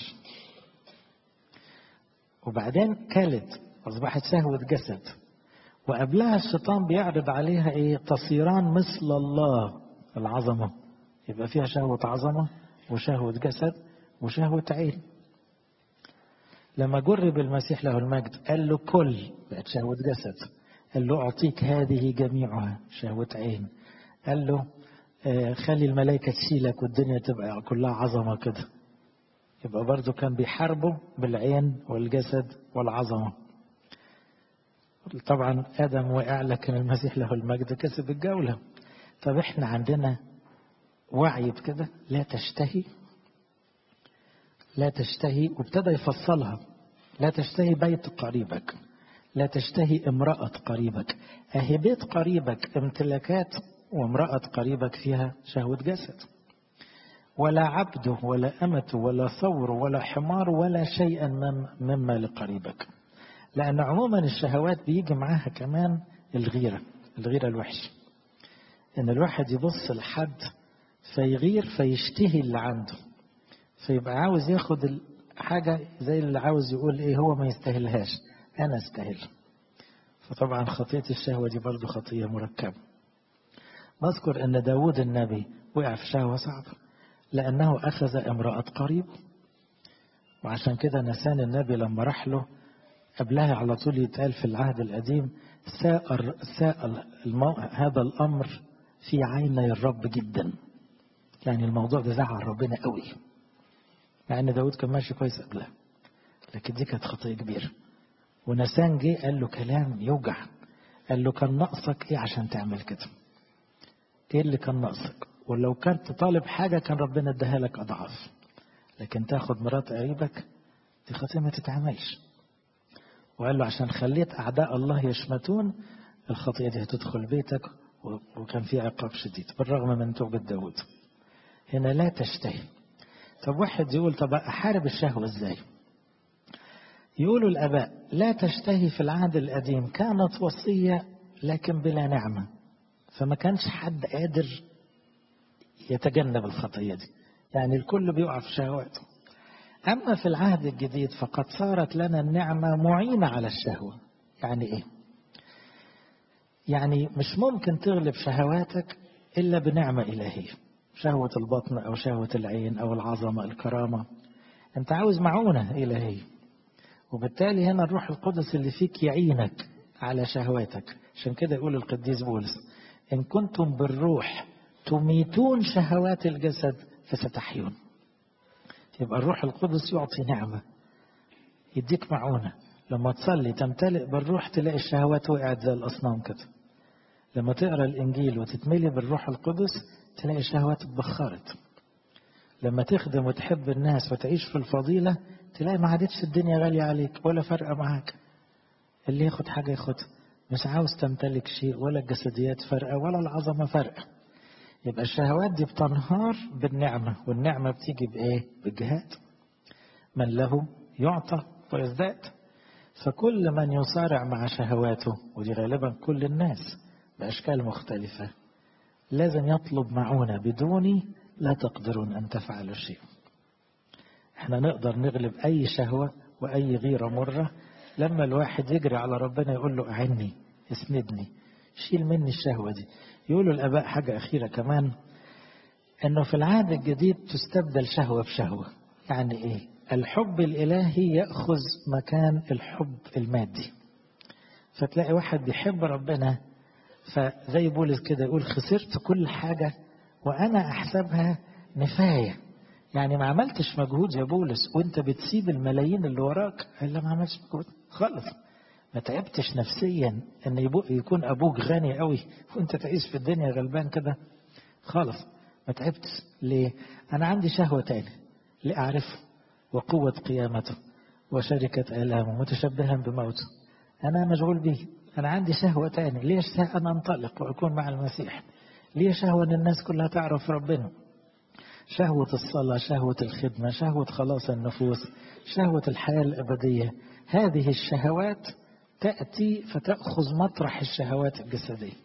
وبعدين كلت أصبحت شهوة جسد وقبلها الشيطان بيعرض عليها إيه تصيران مثل الله العظمة يبقى فيها شهوة عظمة وشهوة جسد وشهوة عين لما جرب المسيح له المجد قال له كل بقت شهوة جسد قال له أعطيك هذه جميعها شهوة عين قال له خلي الملائكة تشيلك والدنيا تبقى كلها عظمة كده يبقى برضه كان بيحاربه بالعين والجسد والعظمة طبعا آدم وقع لكن المسيح له المجد كسب الجولة طب احنا عندنا وعي بكده لا تشتهي لا تشتهي وابتدى يفصلها لا تشتهي بيت قريبك لا تشتهي امرأة قريبك أهي بيت قريبك امتلاكات وامرأة قريبك فيها شهوة جسد ولا عبده ولا أمته ولا ثور ولا حمار ولا شيئا مما لقريبك لأن عموما الشهوات بيجي معاها كمان الغيرة الغيرة الوحشة إن الواحد يبص لحد فيغير فيشتهي اللي عنده فيبقى عاوز ياخد حاجة زي اللي عاوز يقول إيه هو ما يستاهلهاش أنا استاهل فطبعا خطية الشهوة دي برضو خطية مركبة نذكر أن داود النبي وقع في شهوة صعبة لأنه أخذ امرأة قريب وعشان كده نسان النبي لما راح له قبلها على طول يتقال في العهد القديم ساء ساء المو... هذا الأمر في عيني الرب جدا يعني الموضوع ده زعل ربنا قوي مع ان داود كان ماشي كويس قبلها لكن دي كانت خطيه كبيره ونسان جه قال له كلام يوجع قال له كان ناقصك ايه عشان تعمل كده ايه اللي كان ناقصك ولو كنت طالب حاجه كان ربنا اداها لك اضعاف لكن تاخد مرات قريبك دي خطيه ما تتعملش وقال له عشان خليت اعداء الله يشمتون الخطيه دي هتدخل بيتك وكان في عقاب شديد بالرغم من توبه داود هنا لا تشتهي طب واحد يقول طب أحارب الشهوة إزاي يقولوا الآباء لا تشتهي في العهد القديم كانت وصية لكن بلا نعمة فما كانش حد قادر يتجنب الخطية دي يعني الكل بيقع في شهواته أما في العهد الجديد فقد صارت لنا النعمة معينة على الشهوة يعني إيه يعني مش ممكن تغلب شهواتك إلا بنعمة إلهية شهوة البطن أو شهوة العين أو العظمة الكرامة أنت عاوز معونة إلهية وبالتالي هنا الروح القدس اللي فيك يعينك على شهواتك عشان كده يقول القديس بولس إن كنتم بالروح تميتون شهوات الجسد فستحيون يبقى الروح القدس يعطي نعمة يديك معونة لما تصلي تمتلئ بالروح تلاقي الشهوات وقعت زي الأصنام كده لما تقرا الإنجيل وتتملي بالروح القدس تلاقي الشهوات اتبخرت لما تخدم وتحب الناس وتعيش في الفضيلة تلاقي ما عادتش الدنيا غالية عليك ولا فارقة معاك اللي ياخد حاجة ياخدها مش عاوز تمتلك شيء ولا الجسديات فارقة ولا العظمة فارقة يبقى الشهوات دي بتنهار بالنعمة والنعمة بتيجي بإيه؟ بالجهاد من له يعطى ويزداد فكل من يصارع مع شهواته ودي غالبا كل الناس بأشكال مختلفة لازم يطلب معونة بدوني لا تقدرون أن تفعلوا شيء احنا نقدر نغلب أي شهوة وأي غيرة مرة لما الواحد يجري على ربنا يقول له أعني اسندني شيل مني الشهوة دي يقولوا الآباء حاجة أخيرة كمان أنه في العهد الجديد تستبدل شهوة بشهوة يعني إيه الحب الإلهي يأخذ مكان الحب المادي فتلاقي واحد بيحب ربنا فزي بولس كده يقول خسرت كل حاجة وأنا أحسبها نفاية يعني ما عملتش مجهود يا بولس وانت بتسيب الملايين اللي وراك الا ما عملتش مجهود خالص ما تعبتش نفسيا ان يكون ابوك غني قوي وانت تعيش في الدنيا غلبان كده خالص ما تعبتش ليه انا عندي شهوة تاني لأعرفه وقوة قيامته وشركة آلامه متشبها بموته أنا مشغول به أنا عندي شهوة تاني ليش أنا أنطلق وأكون مع المسيح ليه شهوة أن الناس كلها تعرف ربنا شهوة الصلاة شهوة الخدمة شهوة خلاص النفوس شهوة الحياة الأبدية هذه الشهوات تأتي فتأخذ مطرح الشهوات الجسدية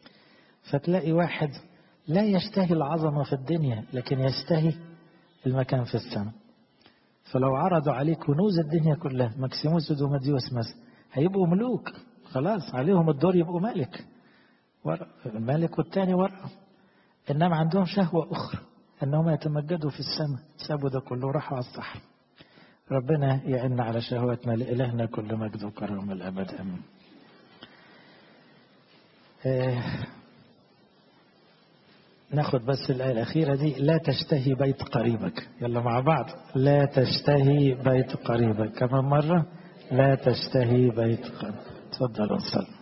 فتلاقي واحد لا يشتهي العظمة في الدنيا لكن يشتهي المكان في السماء فلو عرضوا عليه كنوز الدنيا كلها مكسيموس ودوماديوس مثلا هيبقوا ملوك خلاص عليهم الدور يبقوا ملك الملك والتاني ورقة إنما عندهم شهوة أخرى أنهم يتمجدوا في السماء سابوا ده كله راحوا على الصحراء ربنا يعن على شهواتنا لإلهنا كل مجد وكرم الأبد أمين آه ناخد بس الآية الأخيرة دي لا تشتهي بيت قريبك يلا مع بعض لا تشتهي بيت قريبك كمان مرة لا تشتهي بيت قريبك تفضل وصل